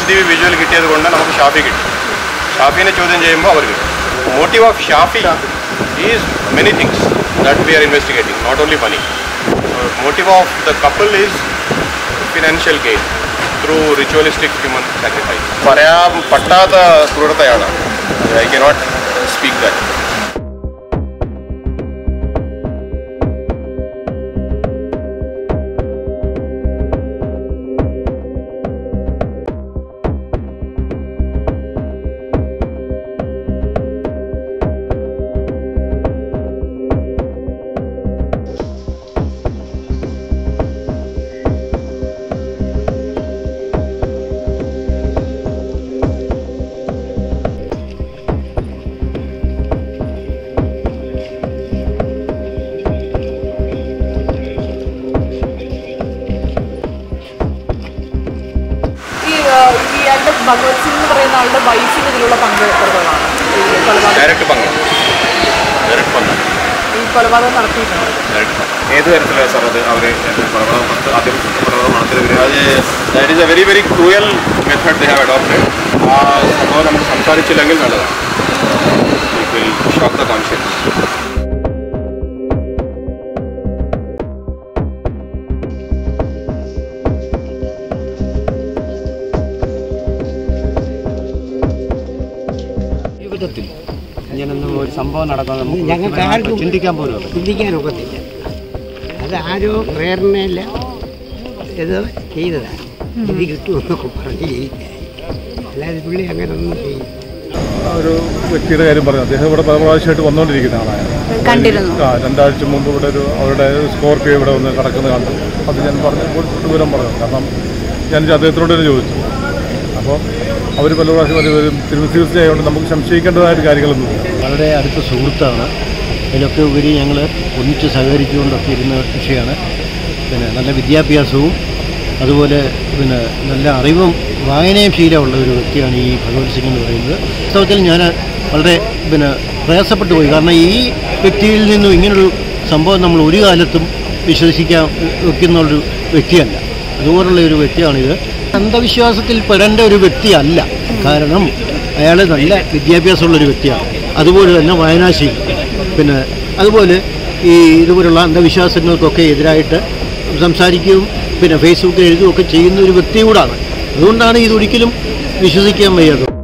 C B visual കിട്ടിയത് കൊണ്ട് നമുക്ക് ഷാഫി കിട്ടി ഷാഫിനെ ചോദ്യം ചെയ്യുമ്പോൾ അവർ കിട്ടും motive of Shafi is many things that we are investigating not only money motive of the couple is financial gain through ritualistic human sacrifice പറയാൻ പറ്റാത്ത ക്രൂരതയാണ് ഐ കനോട്ട് സ്പീക്ക് ദാറ്റ് ഈ ആ, ഈ ആളുടെ ഭഗവത് സിംഗ് എന്ന് പറയുന്ന ആളുടെ വൈഫിന് ഇതിലുള്ള പങ്ക് എത്രത്തോളാണ് ഈ കൊലപാതകം ഡയറക്റ്റ് പങ്ക് ഡയറക്റ്റ് പങ്ക് ഈ കൊലപാതകം നടത്തിയിട്ടുണ്ട് ഡയറക്റ്റ് പങ്ക് ഏത് തരത്തിലാണ് സാർ അത് അവർ കൊലപാതകം നടത്ത- ആദ്യം കൊലപാതകം നടത്തിയവർ അത് that is a very very cruel method they have adopted ആ സംഭവം നമ്മൾ സംസാരിച്ചില്ലെങ്കിൽ നല്ലതാണ് it will shock the conscience ജീവിതത്തിൽ ഇങ്ങനൊന്നും ഒരു സംഭവം നടക്കുന്നത് നമുക്ക് ഞങ്ങൾക്ക് ആർക്കും ചിന്തിക്കാൻ പോലും ഒക്കത്തില്ല. ചിന്തിക്കാനൊക്കത്തില്ല അത് ആരോ പ്രേരണയില്ല ഇത് ചെയ്തതാണ് ഇത് കിട്ടുമെന്നൊക്കെ പറഞ്ഞ് ജയിക്കാൻ അല്ലാതെ പുള്ളി അങ്ങനെ ഒന്നും ചെയ്യും ആ ഒരു വ്യക്തിയുടെ കാര്യം പറഞ്ഞു അദ്ദേഹം ഇവിടെ പല പ്രാവശ്യമായിട്ട് വന്നുകൊണ്ടിരിക്കുന്ന ആളാണ് കണ്ടിരുന്നു ആ രണ്ടാഴ്ച മുമ്പ് ഇവിടെ ഒരു അവരുടെ സ്കോർപ്പിയോ ഇവിടെ വന്ന് കിടക്കുന്നത് കണ്ടു അത് ഞാൻ പറഞ്ഞു വിവരം പറഞ്ഞു കാരണം ഞാൻ അദ്ദേഹത്തിനോട് തന്നെ ചോദിച്ചു അപ്പോൾ അവർ പല പ്രാവശ്യം അവർ വരും തീർച്ചയായതുകൊണ്ട് നമുക്ക് സംശയിക്കേണ്ടതായിട്ട് കാര്യങ്ങളൊന്നുമില്ല വളരെ അടുത്ത സുഹൃത്താണ് അതിലൊക്കെ ഉപരി ഞങ്ങൾ ഒന്നിച്ച് സഹകരിച്ചുകൊണ്ടൊക്കെ ഇരുന്ന വിഷയമാണ് പിന്നെ നല്ല വിദ്യാഭ്യാസവും അതുപോലെ പിന്നെ നല്ല അറിവും വായനയും ശീലമുള്ള ഒരു വ്യക്തിയാണ് ഈ ഭഗവത് സിംഗ് എന്ന് പറയുന്നത് വാസ്തവത്തിൽ ഞാൻ വളരെ പിന്നെ പ്രയാസപ്പെട്ടു പോയി കാരണം ഈ വ്യക്തിയിൽ നിന്നും ഇങ്ങനൊരു സംഭവം നമ്മൾ ഒരു കാലത്തും വിശ്വസിക്കാൻ വെക്കുന്നൊരു വ്യക്തിയല്ല അതുപോലുള്ള ഒരു വ്യക്തിയാണിത് അന്ധവിശ്വാസത്തിൽ പെടേണ്ട ഒരു വ്യക്തിയല്ല കാരണം അയാൾ നല്ല വിദ്യാഭ്യാസമുള്ളൊരു വ്യക്തിയാണ് അതുപോലെ തന്നെ വായനാശീലം പിന്നെ അതുപോലെ ഈ ഇതുപോലുള്ള അന്ധവിശ്വാസങ്ങൾക്കൊക്കെ എതിരായിട്ട് സംസാരിക്കുകയും പിന്നെ ഫേസ്ബുക്കിൽ എഴുതുകയൊക്കെ ചെയ്യുന്ന ഒരു വ്യക്തി കൂടാണ് അതുകൊണ്ടാണ് ഇതൊരിക്കലും വിശ്വസിക്കാൻ വയ്യാത്തത്